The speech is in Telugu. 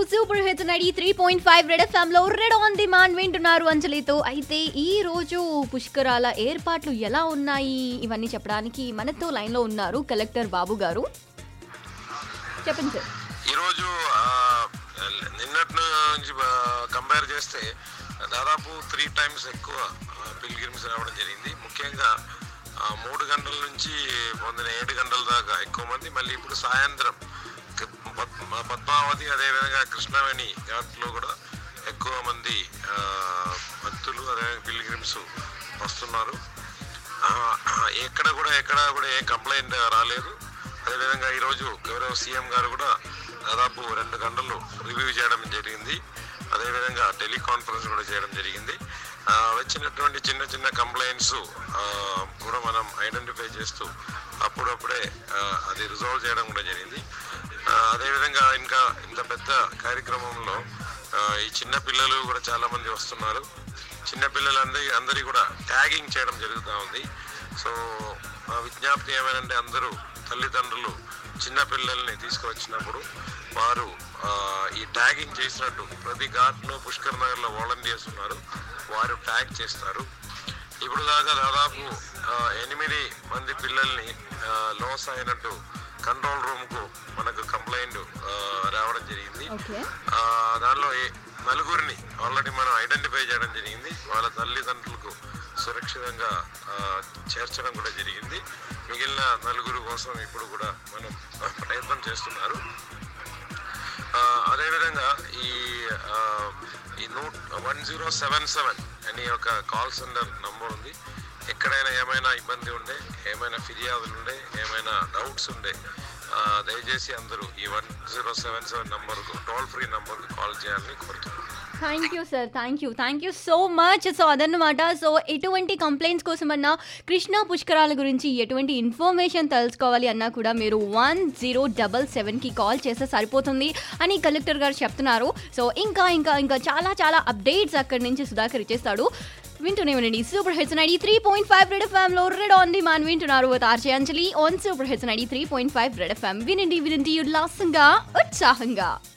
super hits ninety three point five Red FM లో రెడ్ ఆన్ ది మాన్ వింటున్నారు అంజలితో అయితే ఈ రోజు పుష్కరాల ఏర్పాట్లు ఎలా ఉన్నాయి ఇవన్నీ చెప్పడానికి మనతో లైన్ లో ఉన్నారు కలెక్టర్ బాబు గారు చెప్పండి సార్ ఈరోజు ఆ, నిన్నటి నుంచి కంపేర్ చేస్తే దాదాపు త్రీ టైమ్స్ ఎక్కువ పిల్గ్రిమ్స్ రావడం జరిగింది ముఖ్యంగా ఆ, మూడు గంటల నుంచి పొందిన ఏడు గంటల దాకా ఎక్కువ మంది మళ్ళీ ఇప్పుడు సాయంత్రం క- పద్- పద్మావతి అదేవిధంగా కృష్ణవేణి ఘాట్లో కూడా ఎక్కువ మంది ఆ, భక్తులు అదేవిధంగా పిల్గ్రిమ్స్ వస్తున్నారు ఆ, ఎక్కడ కూడా ఎక్కడ కూడా ఏ కంప్లైంట్ రాలేదు అదేవిధంగా ఈరోజు గౌరవ సీఎం గారు కూడా దాదాపు రెండు గంటలు రివ్యూ చేయడం జరిగింది అదేవిధంగా టెలికాన్ఫరెన్స్ కూడా చేయడం జరిగింది ఆ, వచ్చినటువంటి చిన్న చిన్న కంప్లైంట్స్ కూడా మనం ఐడెంటిఫై చేస్తూ అప్పుడప్పుడే ఆ, అది రిజాల్వ్ చేయడం కూడా జరిగింది ఆ, అదేవిధంగా ఇంకా ఇంత పెద్ద కార్యక్రమంలో ఆ, ఈ చిన్న పిల్లలు కూడా చాలా మంది వస్తున్నారు చిన్న పిల్లలందరి అందరి కూడా ట్యాగింగ్ చేయడం జరుగుతూ ఉంది సో ఆ విజ్ఞప్తి ఏమైనంటే అందరూ తల్లిదండ్రులు చిన్న పిల్లల్ని తీసుకువచ్చినప్పుడు వారు ఆ, ఈ ట్యాగింగ్ చేసినట్టు ప్రతి ఘాట్లో పుష్కర్ నగర్లో వాలంటీర్స్ ఉన్నారు వారు ట్యాగ్ చేస్తారు ఇప్పుడు దాకా దాదాపు ఆ, ఎనిమిది మంది పిల్లల్ని లాస్ అయినట్టు కంట్రోల్ రూమ్కు మనకు కంప్లైంట్ రావడం జరిగింది ఓకే ఆ, దానిలో ఏ- నలుగురిని ఆల్రెడీ మనం ఐడెంటిఫై చేయడం జరిగింది వాళ్ళ తల్లిదండ్రులకు సురక్షితంగా ఆ, చేర్చడం కూడా జరిగింది మిగిలిన నలుగురు కోసం ఇప్పుడు కూడా మనం ప్రయత్నం చేస్తున్నారు ఆ, అదేవిధంగా ఈ ఆ, ఈ నూట్ వన్ జీరో సెవెన్ సెవెన్ అని ఒక కాల్ సెంటర్ నంబర్ ఉంది ఎక్కడైనా ఏమైనా ఇబ్బంది ఉండే ఏమైనా ఫిర్యాదులు ఉండే ఏమైనా డౌట్స్ ఉండే ఆ, దయచేసి అందరూ ఈ వన్ జీరో సెవెన్ సెవెన్ నంబర్కు టోల్ ఫ్రీ నంబర్కి కాల్ చేయాలని కోరుతున్నాను thank you sir thank you thank you so much so అదన్నమాట సో ఎటువంటి కంప్లైంట్స్ కోసం అన్నా కృష్ణా పుష్కరాల గురించి ఎటువంటి ఇన్ఫర్మేషన్ తెలుసుకోవాలి అన్నా కూడా మీరు వన్ జీరో డబల్ సెవెన్కి కాల్ చేస్తే సరిపోతుంది అని కలెక్టర్ గారు చెప్తున్నారు సో ఇంకా ఇంకా ఇంకా చాలా చాలా అప్డేట్స్ అక్కడి నుంచి సుధాకర్ ఇచ్చేస్తాడు వింటూనే ఉండండి super hits ninety three point five Red FM లో రెడ్ ఆన్ ది మాన్ వింటున్నారు with RJ Anjali on super hits ninety three point five Red FM వినండి వినండి ఉల్లాసంగా ఉత్సాహంగా